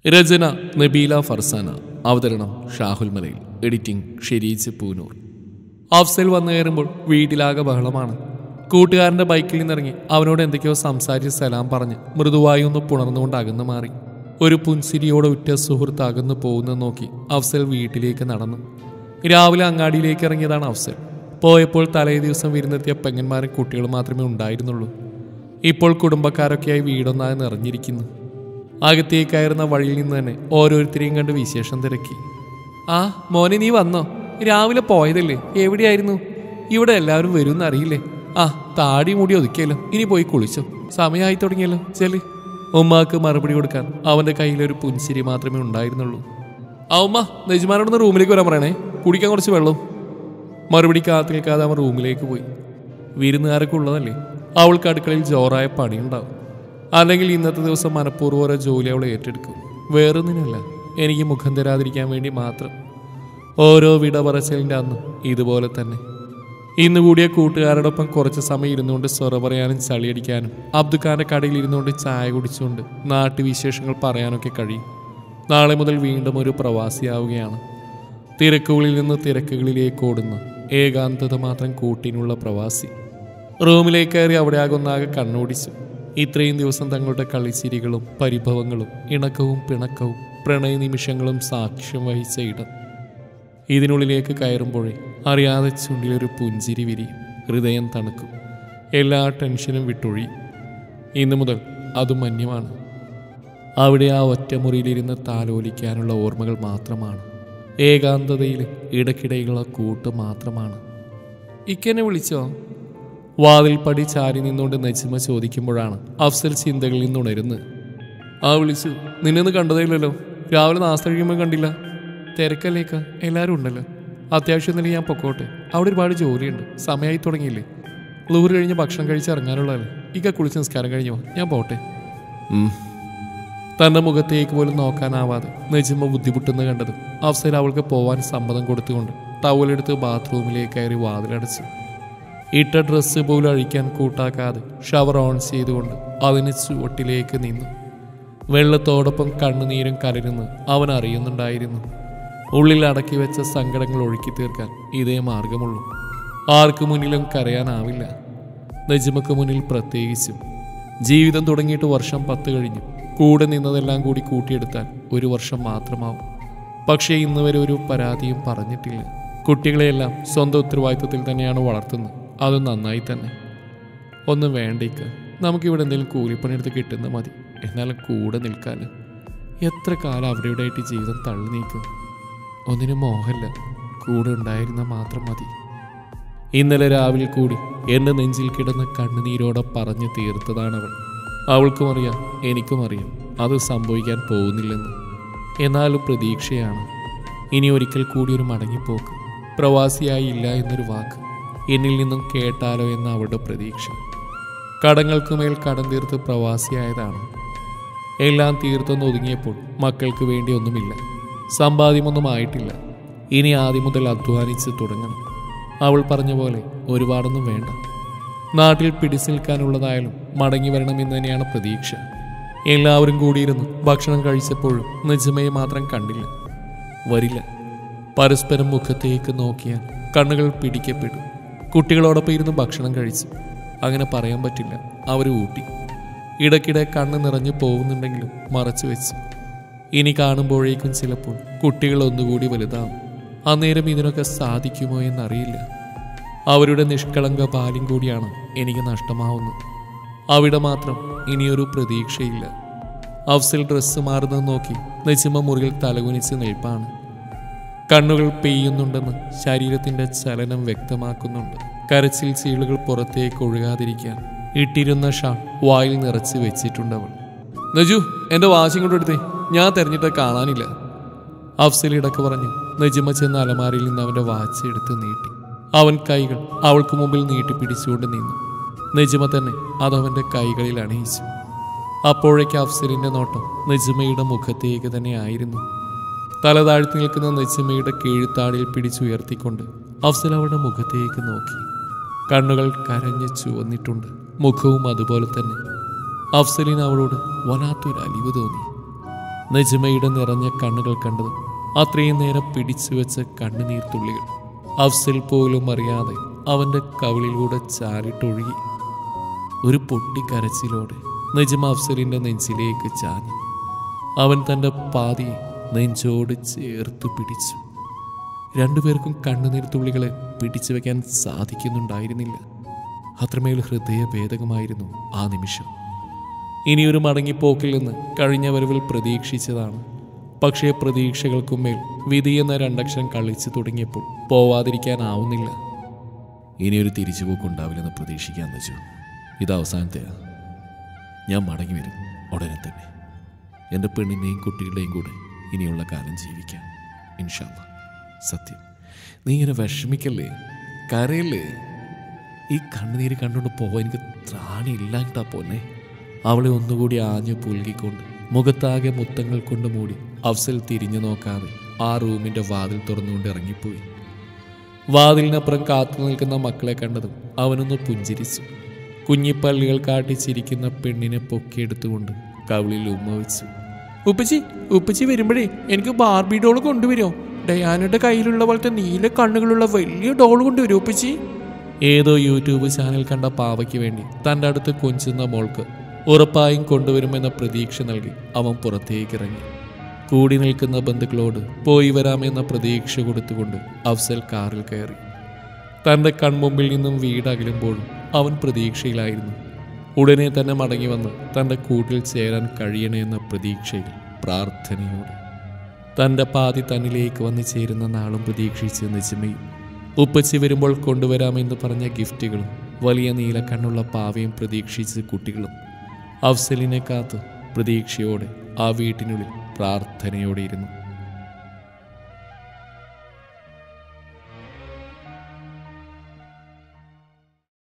രചന നബീല ഫർസാന അവതരണം ഷാഹുൽ മലയിൽ എഡിറ്റിംഗ് ഷെരീജ് പൂനൂർ അഫ്സൽ വന്നു കയറുമ്പോൾ വീട്ടിലാകെ ബഹളമാണ് കൂട്ടുകാരന്റെ ബൈക്കിൽ നിന്നിറങ്ങി അവനോട് എന്തൊക്കെയോ സംസാരിച്ച് സലാം പറഞ്ഞ് മൃദുവായി ഒന്ന് പുണർന്നുകൊണ്ട് അകന്നു മാറി ഒരു പുൻസിരിയോടെ ഉറ്റ സുഹൃത്ത് അകന്നു പോകുന്നത് നോക്കി അഫ്സൽ വീട്ടിലേക്ക് നടന്നു രാവിലെ അങ്ങാടിയിലേക്ക് ഇറങ്ങിയതാണ് അഫ്സൽ പോയപ്പോൾ തലേ ദിവസം വിരുന്നെത്തിയ പെങ്ങന്മാരും കുട്ടികളും മാത്രമേ ഉണ്ടായിരുന്നുള്ളൂ ഇപ്പോൾ കുടുംബക്കാരൊക്കെയായി വീടൊന്നായി നിറഞ്ഞിരിക്കുന്നു അകത്തേക്കായിരുന്ന വഴിയിൽ നിന്ന് തന്നെ ഓരോരുത്തരെയും കണ്ട് വിശേഷം തിരക്കി ആ മോനെ നീ വന്നോ രാവിലെ പോയതല്ലേ എവിടെയായിരുന്നു ഇവിടെ എല്ലാവരും വരുമെന്ന് അറിയില്ലേ ആ താടി മുടി ഒതുക്കിയല്ലോ ഇനി പോയി കുളിച്ചോ സമയമായി തുടങ്ങിയല്ലോ ചെല് ഉമ്മാക്ക് മറുപടി കൊടുക്കാൻ അവന്റെ കയ്യിലൊരു പുൻസിരി മാത്രമേ ഉണ്ടായിരുന്നുള്ളൂ ആ ഉമ്മ നെജ്മാനോടൊന്ന് റൂമിലേക്ക് വരാൻ പറയണേ കുടിക്കാൻ കുറച്ച് വെള്ളം മറുപടി കാത്തു നിൽക്കാതെ അവൻ റൂമിലേക്ക് പോയി വിരുന്നുകാരൊക്കെ ഉള്ളതല്ലേ അവൾക്ക് അടുക്കളയിൽ ജോറായ പണിയുണ്ടാവും അല്ലെങ്കിൽ ഇന്നത്തെ ദിവസം മനഃപൂർവ്വം ഓരോ ജോലി അവൾ ഏറ്റെടുക്കും വേറൊന്നിനല്ല എനിക്ക് മുഖം തരാതിരിക്കാൻ വേണ്ടി മാത്രം ഓരോ വിട പറച്ചലിൻ്റെ അന്ന് ഇതുപോലെ തന്നെ ഇന്ന് കൂടിയ കൂട്ടുകാരോടൊപ്പം കുറച്ച് സമയം ഇരുന്നുകൊണ്ട് സ്വറ പറയാനും ചളിയടിക്കാനും അബ്ദുഖാന്റെ കടയിൽ ഇരുന്നുകൊണ്ട് ചായ കുടിച്ചുകൊണ്ട് നാട്ടുവിശേഷങ്ങൾ പറയാനൊക്കെ കഴിയും നാളെ മുതൽ വീണ്ടും ഒരു പ്രവാസിയാവുകയാണ് തിരക്കുകളിൽ നിന്ന് തിരക്കുകളിലേക്ക് ഓടുന്ന ഏകാന്തത മാത്രം കൂട്ടിനുള്ള പ്രവാസി റൂമിലേക്ക് കയറി അവിടെ ആകൊന്നാകെ കണ്ണോടിച്ചു ഇത്രയും ദിവസം തങ്ങളുടെ കളിച്ചിരികളും പരിഭവങ്ങളും ഇണക്കവും പിണക്കവും പ്രണയ നിമിഷങ്ങളും സാക്ഷ്യം വഹിച്ച ഇടം ഇതിനുള്ളിലേക്ക് കയറുമ്പോഴേ അറിയാതെ ചുണ്ടിലൊരു പുഞ്ചിരി വിരിയും ഹൃദയം തണുക്കും എല്ലാ ടെൻഷനും വിട്ടൊഴിയും ഇന്നു മുതൽ അതും മന്യമാണ് അവിടെ ആ ഒറ്റമുറിയിലിരുന്ന് താലോലിക്കാനുള്ള ഓർമ്മകൾ മാത്രമാണ് ഏകാന്തതയിൽ ഇടയ്ക്കിടെയുള്ള കൂട്ട് മാത്രമാണ് ഇക്കെന്നെ വിളിച്ചോ വാതിൽ പടി ചാരി നിന്നുകൊണ്ട് നജിമ ചോദിക്കുമ്പോഴാണ് അഫ്സൽ ചിന്തകളിൽ നിന്ന് ഉണരുന്നത് ആ വിളിച്ചു നിന്നെന്ന് കണ്ടതേയില്ലല്ലോ രാവിലെ നാസ്ത കഴിയുമ്പോൾ കണ്ടില്ല തിരക്കല്ലേക്ക എല്ലാവരും ഉണ്ടല്ലോ അത്യാവശ്യം തന്നെ ഞാൻ പൊക്കോട്ടെ അവിടെ ഒരുപാട് ജോലിയുണ്ട് സമയമായി തുടങ്ങിയില്ലേ ലൂർ കഴിഞ്ഞ് ഭക്ഷണം കഴിച്ച് ഇറങ്ങാനുള്ളതല്ലേ ഇക്ക കുളിച്ച് നിസ്കാരം കഴിഞ്ഞോ ഞാൻ പോട്ടെ തന്റെ മുഖത്തേക്ക് പോലും നോക്കാനാവാതെ നജിമ ബുദ്ധിമുട്ടുന്ന കണ്ടത് അഫ്സൽ അവൾക്ക് പോവാൻ സമ്മതം കൊടുത്തുകൊണ്ട് ടവലെടുത്ത് ബാത്റൂമിലേക്ക് കയറി വാതിലടച്ചു ഇട്ട ഡ്രസ്സ് പോലും അഴിക്കാൻ കൂട്ടാക്കാതെ ഷവർ ഓൺ ചെയ്തുകൊണ്ട് അതിന് ചുവട്ടിലേക്ക് നിന്നു വെള്ളത്തോടൊപ്പം കണ്ണുനീരും കലരുന്ന് അവൻ അറിയുന്നുണ്ടായിരുന്നു ഉള്ളിൽ അടക്കി വെച്ച സങ്കടങ്ങൾ ഒഴുക്കി തീർക്കാൻ ഇതേ മാർഗമുള്ളൂ ആർക്കു മുന്നിലും കരയാനാവില്ല നജിമക്ക് മുന്നിൽ പ്രത്യേകിച്ചും ജീവിതം തുടങ്ങിയിട്ട് വർഷം പത്ത് കഴിഞ്ഞു കൂടെ നിന്നതെല്ലാം കൂടി കൂട്ടിയെടുത്താൽ ഒരു വർഷം മാത്രമാവും പക്ഷേ ഇന്ന് വരെ ഒരു പരാതിയും പറഞ്ഞിട്ടില്ല കുട്ടികളെയെല്ലാം സ്വന്തം ഉത്തരവാദിത്വത്തിൽ തന്നെയാണ് വളർത്തുന്നത് അത് നന്നായി തന്നെ ഒന്നും വേണ്ടേക്ക് നമുക്കിവിടെ എന്തെങ്കിലും കൂലിപ്പണിയെടുത്ത് കിട്ടുന്ന മതി എന്നാലും കൂടെ നിൽക്കാൻ എത്ര കാലം അവിടെ ഇവിടെ ആയിട്ട് ജീവിതം തള്ളി നീക്കും ഒന്നിനും മോഹമില്ല കൂടെ ഉണ്ടായിരുന്ന മാത്രം മതി ഇന്നലെ രാവിലെ കൂടി എൻ്റെ നെഞ്ചിൽ കിടന്ന് കണ്ണുനീരോടെ പറഞ്ഞു തീർത്തതാണവൾ അവൾക്കും അറിയാം എനിക്കും അറിയാം അത് സംഭവിക്കാൻ പോകുന്നില്ലെന്ന് എന്നാലും പ്രതീക്ഷയാണ് ഇനി ഒരിക്കൽ കൂടി ഒരു മടങ്ങിപ്പോക്ക് പ്രവാസിയായി ഇല്ല എന്നൊരു വാക്ക് എന്നിൽ നിന്നും കേട്ടാലോ എന്ന അവളുടെ പ്രതീക്ഷ കടങ്ങൾക്കുമേൽ കടം തീർത്ത് പ്രവാസിയായതാണ് എല്ലാം തീർത്തൊന്ന് ഒതുങ്ങിയപ്പോൾ മക്കൾക്ക് വേണ്ടി ഒന്നുമില്ല സമ്പാദ്യമൊന്നും ആയിട്ടില്ല ഇനി ആദ്യം മുതൽ അധ്വാനിച്ച് തുടങ്ങണം അവൾ പറഞ്ഞ പോലെ ഒരുപാടൊന്നും വേണ്ട നാട്ടിൽ പിടിച്ചു നിൽക്കാനുള്ളതായാലും മടങ്ങി വരണമെന്ന് തന്നെയാണ് പ്രതീക്ഷ എല്ലാവരും കൂടിയിരുന്ന് ഭക്ഷണം കഴിച്ചപ്പോഴും നജിമയെ മാത്രം കണ്ടില്ല വരില്ല പരസ്പരം മുഖത്തേക്ക് നോക്കിയാൽ കണ്ണുകൾ പിടിക്കപ്പെടും കുട്ടികളോടൊപ്പം ഇരുന്ന് ഭക്ഷണം കഴിച്ചു അങ്ങനെ പറയാൻ പറ്റില്ല അവർ ഊട്ടി ഇടയ്ക്കിടെ കണ്ണ് നിറഞ്ഞു പോകുന്നുണ്ടെങ്കിലും മറച്ചു വെച്ചു ഇനി കാണുമ്പോഴേക്കും ചിലപ്പോൾ കുട്ടികൾ ഒന്നുകൂടി വലുതാവും അന്നേരം ഇതിനൊക്കെ സാധിക്കുമോ എന്നറിയില്ല അവരുടെ നിഷ്കളങ്ക ബാല്യം കൂടിയാണ് എനിക്ക് നഷ്ടമാവുന്നത് അവിടെ മാത്രം ഇനിയൊരു പ്രതീക്ഷയില്ല അഫ്സൽ ഡ്രസ്സ് മാറുന്നത് നോക്കി നെച്ചിമ മുറിയിൽ തലകുനിച്ച് നിൽപ്പാണ് കണ്ണുകൾ പെയ്യുന്നുണ്ടെന്ന് ശരീരത്തിന്റെ ചലനം വ്യക്തമാക്കുന്നുണ്ട് കരച്ചിൽ ചീളുകൾ പുറത്തേക്ക് ഒഴുകാതിരിക്കാൻ ഇട്ടിരുന്ന ഷാൾ വായിൽ നിറച്ച് വെച്ചിട്ടുണ്ടവൾ നജു എന്റെ വാശിയും കൊണ്ട് എടുത്തേ ഞാൻ തെരഞ്ഞിട്ട് കാണാനില്ല അഫ്സൽ ഇടക്ക് പറഞ്ഞു നജിമ ചെന്ന അലമാരയിൽ നിന്ന് അവന്റെ വാച്ച് എടുത്ത് നീട്ടി അവൻ കൈകൾ അവൾക്ക് മുമ്പിൽ നീട്ടി പിടിച്ചുകൊണ്ട് നിന്നു നജിമ തന്നെ അതവന്റെ കൈകളിൽ അണിയിച്ചു അപ്പോഴേക്ക് അഫ്സലിന്റെ നോട്ടം നജിമയുടെ മുഖത്തേക്ക് തന്നെ ആയിരുന്നു തല താഴ്ത്തി നിൽക്കുന്ന നജിമയുടെ കീഴ്ത്താടിയിൽ പിടിച്ചുയർത്തിക്കൊണ്ട് അഫ്സൽ അവളുടെ മുഖത്തേക്ക് നോക്കി കണ്ണുകൾ കരഞ്ഞു ചുവന്നിട്ടുണ്ട് മുഖവും അതുപോലെ തന്നെ അഫ്സലിന് അവളോട് വല്ലാത്തൊരു അലിവ് തോന്നി നജ്മയുടെ നിറഞ്ഞ കണ്ണുകൾ കണ്ടതും അത്രയും നേരം പിടിച്ചു വെച്ച കണ്ണുനീർ തുള്ളികൾ അഫ്സൽ പോലും അറിയാതെ അവന്റെ കവിളിലൂടെ ചാരിട്ടൊഴുകി ഒരു പൊട്ടിക്കരച്ചിലോടെ നജ്മ അഫ്സലിന്റെ നെഞ്ചിലേക്ക് ചാഞ്ഞു അവൻ തന്റെ പാതിയെ നെഞ്ചോട് ചേർത്ത് പിടിച്ചു രണ്ടുപേർക്കും കണ്ണുനീർ തുള്ളികളെ പിടിച്ചു വെക്കാൻ സാധിക്കുന്നുണ്ടായിരുന്നില്ല അത്രമേൽ ഹൃദയഭേദകമായിരുന്നു ആ നിമിഷം ഇനിയൊരു മടങ്ങിപ്പോക്കിൽ നിന്ന് കഴിഞ്ഞ വരവിൽ പ്രതീക്ഷിച്ചതാണ് പക്ഷേ പ്രതീക്ഷകൾക്കുമേൽ വിധി എന്ന രണ്ടക്ഷരം കളിച്ചു തുടങ്ങിയപ്പോൾ പോവാതിരിക്കാനാവുന്നില്ല ഇനിയൊരു തിരിച്ചുപോക്കുണ്ടാവില്ലെന്ന് പ്രതീക്ഷിക്കാൻ വെച്ചു ഇത് അവസാനത്തെയാ ഞാൻ മടങ്ങി വരും ഉടനെ തന്നെ എൻ്റെ പെണ്ണിൻ്റെയും കുട്ടികളുടെയും കൂടെ ഇനിയുള്ള കാലം ജീവിക്കാം ഇൻഷാല്ല സത്യം നീ ഇങ്ങനെ വിഷമിക്കല്ലേ കരയല്ലേ ഈ കണ്ണുനീര് കണ്ടുകൊണ്ട് പോവാൻ എനിക്ക് ത്രാണിയില്ലാണ്ടാ പോന്നെ അവളെ ഒന്നുകൂടി ആഞ്ഞു പുൽകിക്കൊണ്ട് മുഖത്താകെ മുത്തങ്ങൾ കൊണ്ട് മൂടി അഫ്സൽ തിരിഞ്ഞു നോക്കാതെ ആ റൂമിന്റെ വാതിൽ തുറന്നുകൊണ്ട് ഇറങ്ങിപ്പോയി വാതിലിനപ്പുറം കാത്തു നിൽക്കുന്ന മക്കളെ കണ്ടതും അവനൊന്ന് പുഞ്ചിരിച്ചു കുഞ്ഞിപ്പള്ളികൾ കാട്ടി ചിരിക്കുന്ന പെണ്ണിനെ പൊക്കിയെടുത്തുകൊണ്ട് കവിളിൽ ഉമ്മ വെച്ചു ഉപ്പച്ചി ഉപ്പച്ചി വരുമ്പോഴേ എനിക്ക് ബാർബി ഡോൾ കൊണ്ടുവരുമോ ഡയാനയുടെ കയ്യിലുള്ള പോലത്തെ നീല കണ്ണുകളുള്ള വലിയ ഡോൾ കൊണ്ടുവരും ഉപ്പച്ചി ഏതോ യൂട്യൂബ് ചാനൽ കണ്ട പാവയ്ക്ക് വേണ്ടി തൻ്റെ അടുത്ത് കൊഞ്ചുന്ന മോൾക്ക് ഉറപ്പായും കൊണ്ടുവരുമെന്ന പ്രതീക്ഷ നൽകി അവൻ പുറത്തേക്കിറങ്ങി കൂടി നിൽക്കുന്ന ബന്ധുക്കളോട് പോയി വരാമെന്ന പ്രതീക്ഷ കൊടുത്തുകൊണ്ട് അഫ്സൽ കാറിൽ കയറി തൻ്റെ കൺമുമ്പിൽ നിന്നും വീട് അകലുമ്പോഴും അവൻ പ്രതീക്ഷയിലായിരുന്നു ഉടനെ തന്നെ മടങ്ങി വന്ന് തൻ്റെ കൂട്ടിൽ ചേരാൻ കഴിയണമെന്ന പ്രതീക്ഷയിൽ പ്രാർത്ഥനയോടെ തൻ്റെ പാതി തന്നിലേക്ക് വന്ന് ചേരുന്ന നാളും പ്രതീക്ഷിച്ച് നിജമയും ഉപ്പച്ചി വരുമ്പോൾ കൊണ്ടുവരാമെന്ന് പറഞ്ഞ ഗിഫ്റ്റുകളും വലിയ നീലക്കണ്ണുള്ള പാവയും പ്രതീക്ഷിച്ച് കുട്ടികളും അഫ്സലിനെ കാത്ത് പ്രതീക്ഷയോടെ ആ വീട്ടിനുള്ളിൽ പ്രാർത്ഥനയോടെ ഇരുന്നു